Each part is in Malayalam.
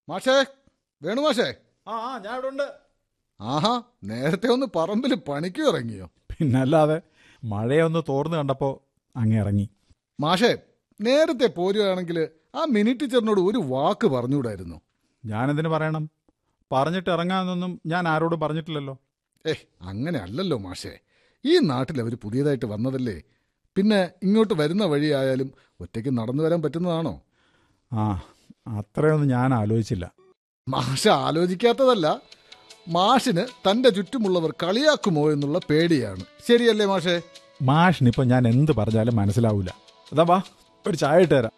മാഷേ വേണു മാഷേ ആ ആ ഞാൻ ഇവിടെ ഉണ്ട് ആഹാ നേരത്തെ ഒന്ന് പറമ്പിൽ പണിക്ക് ഇറങ്ങിയോ പിന്നല്ലാതെ മഴയൊന്ന് തോർന്നു കണ്ടപ്പോ അങ്ങ് ഇറങ്ങി മാഷേ നേരത്തെ പോരുകയാണെങ്കിൽ ആ മിനി ടീച്ചറിനോട് ഒരു വാക്ക് പറഞ്ഞുകൂടായിരുന്നു ഞാനെന്തിനു പറയണം പറഞ്ഞിട്ട് ഇറങ്ങാമെന്നൊന്നും ഞാൻ ആരോടും പറഞ്ഞിട്ടില്ലല്ലോ ഏ അങ്ങനെ അല്ലല്ലോ മാഷേ ഈ നാട്ടിൽ അവർ പുതിയതായിട്ട് വന്നതല്ലേ പിന്നെ ഇങ്ങോട്ട് വരുന്ന വഴിയായാലും ഒറ്റയ്ക്ക് നടന്നു വരാൻ പറ്റുന്നതാണോ ആ അത്രയൊന്നും ഞാൻ ആലോചിച്ചില്ല മാഷ ആലോചിക്കാത്തതല്ല മാഷിന് തന്റെ ചുറ്റുമുള്ളവർ കളിയാക്കുമോ എന്നുള്ള പേടിയാണ് ശരിയല്ലേ മാഷേ മാഷിനിപ്പോ ഞാൻ എന്ത് പറഞ്ഞാലും മനസ്സിലാവൂല അതാ വാ ഒരു ചായ ഇട്ട് തരാം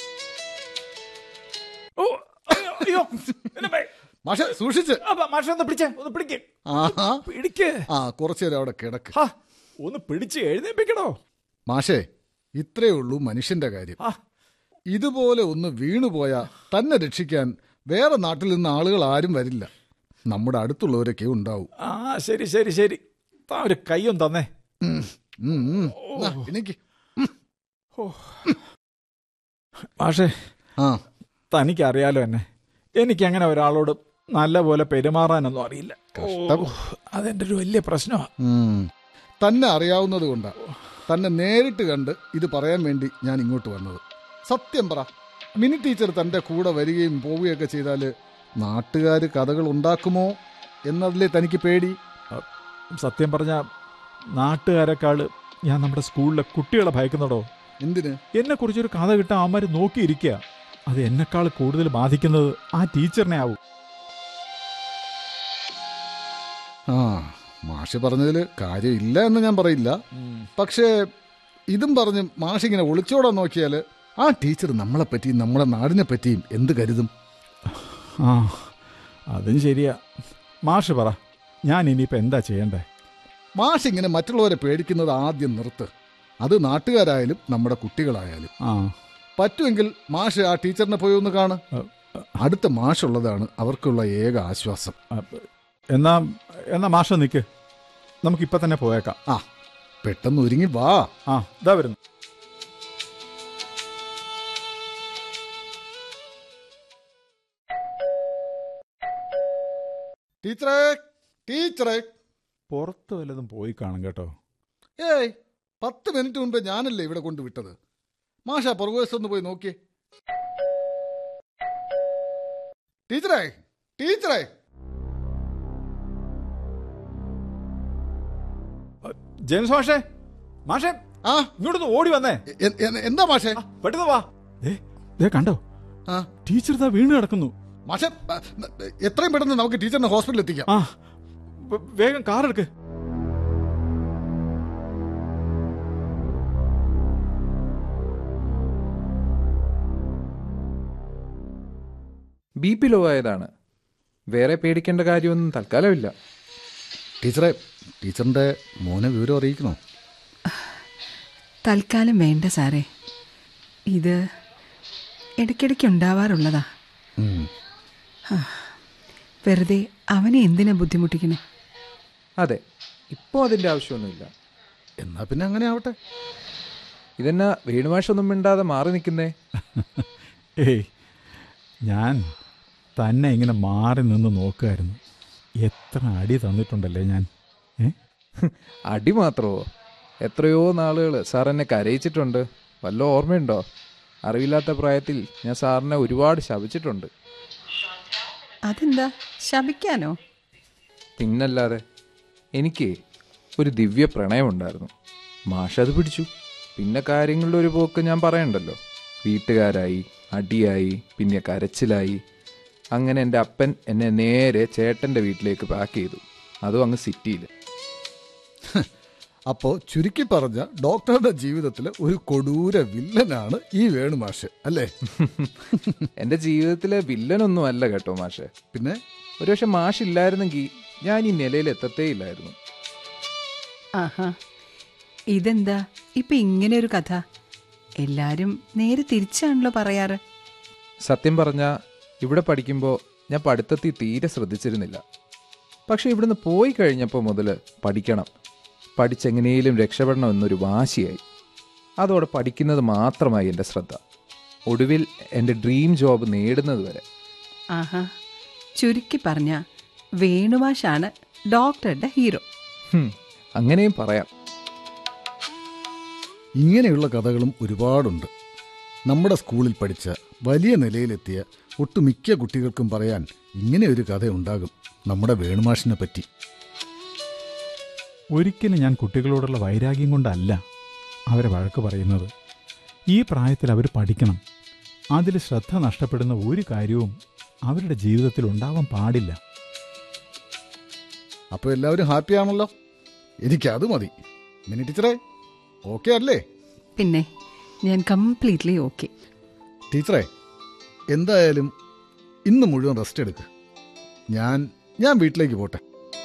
ഓ, അയ്യോ, അയ്യോ, എന്നെ ഭയ- മാഷെ സൂക്ഷിച്ച് അപ്പ, മാഷെ ഒന്ന് പിടിച്ചേ ഒന്ന് പിടിക്ക് ആഹാ പിടിക്ക് ആ കുറച്ചു നേരം അവിടെ കിടക്ക് ഹാ, ഒന്ന് പിടിച്ച് എഴുന്നേപ്പിക്കണോ മാഷേ ഇത്രേ ഉള്ളൂ മനുഷ്യന്റെ കാര്യം ആ ഇതുപോലെ ഒന്ന് വീണുപോയാ തന്നെ രക്ഷിക്കാൻ വേറെ നാട്ടിൽ നിന്ന് ആളുകൾ ആരും വരില്ല നമ്മുടെ അടുത്തുള്ളവരൊക്കെ ഉണ്ടാവും ആ ശരി ശരി ശരി താ ഒരു കയ്യും തന്നേ ഉം, ഉം, ഉം. നാ, എണീക്ക്. മാഷേ ആ തനിക്ക് അറിയാലോ എന്നെ എനിക്ക് അങ്ങനെ ഒരാളോട് നല്ല പോലെ പെരുമാറാനൊന്നും അറിയില്ല കഷ്ടം. ഓ, അതെന്റെ ഒരു വലിയ പ്രശ്നമാണ് ഉം. തന്നെ അറിയാവുന്നത് കൊണ്ടാ തന്നെ നേരിട്ട് കണ്ട് ഇത് പറയാൻ വേണ്ടി ഞാൻ ഇങ്ങോട്ട് വന്നത് സത്യം പറ മിനി ടീച്ചർ തന്റെ കൂടെ വരികയും പോവുകയൊക്കെ ചെയ്താല് നാട്ടുകാർ കഥകൾ ഉണ്ടാക്കുമോ എന്നതിലെ തനിക്ക് പേടി സത്യം പറഞ്ഞ നാട്ടുകാരെക്കാള് ഞാൻ നമ്മുടെ സ്കൂളിലെ കുട്ടികളെ ഭയക്കുന്നതോ എന്തിന് എന്നെ കുറിച്ചൊരു കഥ കിട്ടാൻ അവന്മാർ നോക്കിയിരിക്കുക അത് എന്നെക്കാൾ കൂടുതൽ ബാധിക്കുന്നത് ആ ടീച്ചറിനെ ആവും ആ മാഷ് പറഞ്ഞതിൽ കാര്യമില്ല എന്ന് ഞാൻ പറയില്ല പക്ഷേ ഇതും പറഞ്ഞ് മാഷ് ഇങ്ങനെ ഒളിച്ചോടാൻ നോക്കിയാൽ ആ ടീച്ചർ നമ്മളെ പറ്റിയും നമ്മുടെ നാടിനെ പറ്റിയും എന്ത് കരുതും ആ അതും ശരിയാ മാഷ് പറ ഞാൻ ഇനിയിപ്പോ എന്താ ചെയ്യണ്ടേ മാഷ് ഇങ്ങനെ മറ്റുള്ളവരെ പേടിക്കുന്നത് ആദ്യം നിർത്ത് അത് നാട്ടുകാരായാലും നമ്മുടെ കുട്ടികളായാലും ആ പറ്റുമെങ്കിൽ മാഷ് ആ ടീച്ചറിനെ പോയി ഒന്ന് കാണ് അ- അടുത്ത മാഷുള്ളതാണ് അവർക്കുള്ള ഏക ആശ്വാസം അപ്പ- എന്നാ എന്നാ മാഷ നിക്ക് നമുക്കിപ്പൊ തന്നെ പോയേക്കാം ആ പെട്ടെന്ന് ഒരുങ്ങി വാ ആ ഇതാ വരുന്നു ടീച്ചറേ ടീച്ചറേ പുറത്ത് വല്ലതും പോയി കാണും കേട്ടോ ഏയ് പത്ത് മിനിറ്റ് മുമ്പേ ഞാനല്ലേ ഇവിടെ കൊണ്ട് വിട്ടത് മാഷ പുറകുവശത്തൊന്ന് പോയി നോക്കിയേ ടീച്ചറേ ടീച്ചറേ ജെയിംസ് മാഷേ മാഷേ ആ ഇങ്ങോട്ടൊന്ന് ഓടി വന്നേ എ- എ- എന്താ മാഷേ ആ, പെട്ടെന്ന് വാ ദേ, ദേ കണ്ടോ ആ ടീച്ചർ ഇതാ വീണ് കിടക്കുന്നു മാഷെ ആ, എത്രയും പെട്ടെന്ന് നമുക്ക് ടീച്ചറിനെ ഹോസ്പിറ്റലിൽ എത്തിക്കാം ആ വ- വേഗം കാർ എടുക്ക് ബി പി ലോ ആയതാണ് വേറെ പേടിക്കേണ്ട കാര്യമൊന്നും തൽക്കാലമില്ല ടീച്ചറെ ടീച്ചറിന്റെ മോനെ വിവരം അറിയിക്കണോ തൽക്കാലം വേണ്ട സാറേ ഇത് ഇടയ്ക്കിടയ്ക്ക് ഉണ്ടാവാറുള്ളതാ ഉം. വെറുതെ അവനെ എന്തിനാ ബുദ്ധിമുട്ടിക്കണേ അതെ ഇപ്പോൾ അതിൻ്റെ ആവശ്യമൊന്നുമില്ല എന്നാ പിന്നെ അങ്ങനെ ആവട്ടെ ഇതെന്നാ വേണുമാഷൊന്നും മിണ്ടാതെ മാറി നിൽക്കുന്നേ ഏയ് ഞാൻ തന്നെ ഇങ്ങനെ മാറി നിന്ന് നോക്കുമായിരുന്നു എത്ര അടി തന്നിട്ടുണ്ടല്ലേ ഞാൻ ഏ അടി മാത്രമോ എത്രയോ നാളുകൾ സാർ എന്നെ കരയിച്ചിട്ടുണ്ട് വല്ല ഓർമ്മയുണ്ടോ അറിവില്ലാത്ത പ്രായത്തിൽ ഞാൻ സാറിനെ ഒരുപാട് ശപിച്ചിട്ടുണ്ട് അതെന്താ ശപിക്കാനോ പിന്നല്ലാതെ എനിക്ക് ഒരു ദിവ്യ പ്രണയമുണ്ടായിരുന്നു മാഷ അത് പിടിച്ചു പിന്നെ കാര്യങ്ങളുടെ ഒരു പോക്ക് ഞാൻ പറയണ്ടല്ലോ വീട്ടുകാരായി അടിയായി പിന്നെ കരച്ചിലായി അങ്ങനെ എൻ്റെ അപ്പൻ എന്നെ നേരെ ചേട്ടൻ്റെ വീട്ടിലേക്ക് പാക്ക് ചെയ്തു അതും അങ്ങ് സിറ്റിയിൽ അപ്പോ ചുരുക്കി പറഞ്ഞ ഡോക്ടറുടെ ജീവിതത്തിലെ ഒരു കൊടൂര വില്ലനാണ് ഈ വേണുമാഷ് അല്ലേ എൻ്റെ ജീവിതത്തിലെ വില്ലനൊന്നും അല്ല കേട്ടോ മാഷെ പിന്നെ ഒരുപക്ഷെ മാഷ് ഇല്ലായിരുന്നെങ്കിൽ ഞാൻ ഈ നിലയിൽ എത്തത്തേ ഇല്ലായിരുന്നു ആഹാ ഇതെന്താ ഇപ്പൊ ഇങ്ങനെ ഒരു കഥ എല്ലാരും നേരെ തിരിച്ചാണല്ലോ പറയാറ് സത്യം പറഞ്ഞാൽ ഇവിടെ പഠിക്കുമ്പോൾ ഞാൻ പഠിത്തത്തിൽ തീരെ ശ്രദ്ധിച്ചിരുന്നില്ല പക്ഷെ ഇവിടുന്ന് പോയി കഴിഞ്ഞപ്പോൾ മുതൽ പഠിക്കണം പഠിച്ചെങ്ങനെയും രക്ഷപ്പെടണം എന്നൊരു വാശിയായി അതോടെ പഠിക്കുന്നത് മാത്രമായി എൻ്റെ ശ്രദ്ധ ഒടുവിൽ എൻ്റെ ഡ്രീം ജോബ് നേടുന്നത് വരെ ആഹാ ചുരുക്കി പറഞ്ഞ വേണുമാഷാണ് ഡോക്ടറുടെ ഹീറോ ഹും, അങ്ങനെയും പറയാം ഇങ്ങനെയുള്ള കഥകളും ഒരുപാടുണ്ട് നമ്മുടെ സ്കൂളിൽ പഠിച്ച വലിയ നിലയിലെത്തിയ ഒട്ടുമിക്ക കുട്ടികൾക്കും പറയാൻ ഇങ്ങനെ ഒരു കഥ ഉണ്ടാകും നമ്മുടെ വേണുമാഷിനെ പറ്റി ഒരിക്കലും ഞാൻ കുട്ടികളോടുള്ള വൈരാഗ്യം കൊണ്ടല്ല അവരെ വഴക്ക് പറയുന്നത് ഈ പ്രായത്തിൽ അവർ പഠിക്കണം അതിൽ ശ്രദ്ധ നഷ്ടപ്പെടുന്ന ഒരു കാര്യവും അവരുടെ ജീവിതത്തിൽ ഉണ്ടാവാൻ പാടില്ല അപ്പോൾ എല്ലാവരും ഹാപ്പിയാണല്ലോ എനിക്കത് മതി മിനി ടീച്ചറേ ഓക്കെ അല്ലേ പിന്നെ ഞാൻ കംപ്ലീറ്റ്ലി ഓക്കെ ടീച്ചറേ എന്തായാലും ഇന്ന് മുഴുവൻ റെസ്റ്റ് എടുക്ക് ഞാൻ ഞാൻ വീട്ടിലേക്ക് പോട്ടെ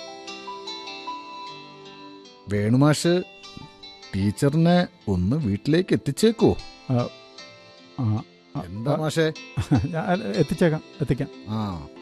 വേണുമാഷ് ടീച്ചറിനെ ഒന്ന് വീട്ടിലേക്ക് എത്തിച്ചേക്കോ ആ, ആ, എന്താ മാഷേ ഞാൻ എത്തിച്ചേക്കാം എത്തിക്കാം ആ